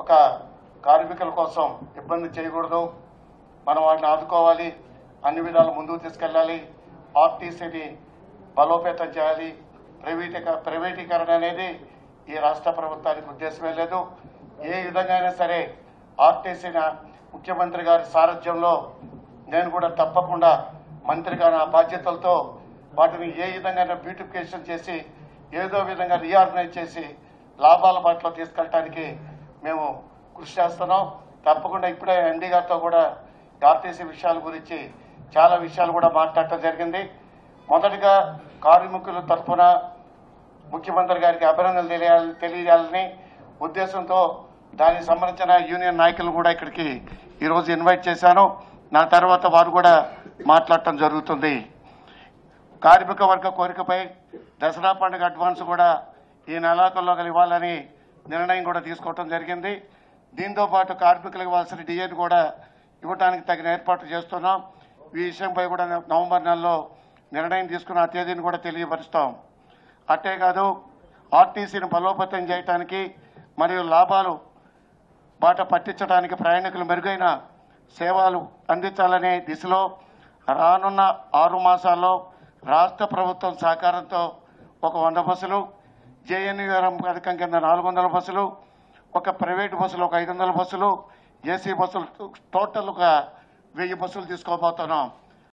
ఒక కార్మికుల కోసం ఇబ్బంది చేయకూడదు మనం వాటిని ఆదుకోవాలి అన్ని విధాలు ముందుకు తీసుకెళ్ళాలి ఆర్టీసీని బలోపేతం చేయాలి ప్రైవేటీక ప్రైవేటీకరణ అనేది ఈ రాష్ట్ర ప్రభుత్వానికి ఉద్దేశమే లేదు ఏ విధంగా అయినా సరే ఆర్టీసీని ముఖ్యమంత్రి గారి సారథ్యంలో నేను కూడా తప్పకుండా మంత్రిగా నా బాధ్యతలతో వాటిని ఏ విధంగా బ్యూటిఫికేషన్ చేసి ఏదో విధంగా రీఆర్గనైజ్ చేసి లాభాల బాటలో తీసుకెళ్ళటానికి మేము కృషి చేస్తున్నాం తప్పకుండా ఇప్పుడే ఎండీ గారితో కూడా ఆర్టీసీ విషయాల గురించి చాలా విషయాలు కూడా మాట్లాడటం జరిగింది మొదటిగా కార్మికుల తరఫున ముఖ్యమంత్రి గారికి అభినందనలు తెలియాలి తెలియజేయాలని ఉద్దేశంతో దానికి సంబంధించిన యూనియన్ నాయకులు కూడా ఇక్కడికి ఈరోజు ఇన్వైట్ చేశాను నా తర్వాత వారు కూడా మాట్లాడటం జరుగుతుంది కార్మిక వర్గ కోరికపై దసరా పండుగ అడ్వాన్స్ కూడా ఈ నెలాఖరులో ఇవ్వాలని నిర్ణయం కూడా తీసుకోవటం జరిగింది దీంతో పాటు కార్మికులకు ఇవ్వాల్సిన డిఏని కూడా ఇవ్వడానికి తగిన ఏర్పాట్లు చేస్తున్నాం ఈ విషయంపై కూడా నవంబర్ నెలలో నిర్ణయం తీసుకున్న ఆ తేదీని కూడా తెలియపరుస్తాం అట్టే కాదు ఆర్టీసీని బలోపేతం చేయడానికి మరియు లాభాలు బాట పట్టించడానికి ప్రయాణికులు మెరుగైన సేవలు అందించాలనే దిశలో రానున్న ఆరు మాసాల్లో రాష్ట్ర ప్రభుత్వం సహకారంతో ఒక వంద బస్సులు జేఎన్యూఆర్ఎం పథకం కింద నాలుగు వందల బస్సులు ఒక ప్రైవేట్ బస్సులు ఒక ఐదు వందల బస్సులు ఏసీ బస్సులు టోటల్ ఒక వెయ్యి బస్సులు తీసుకోబోతున్నాం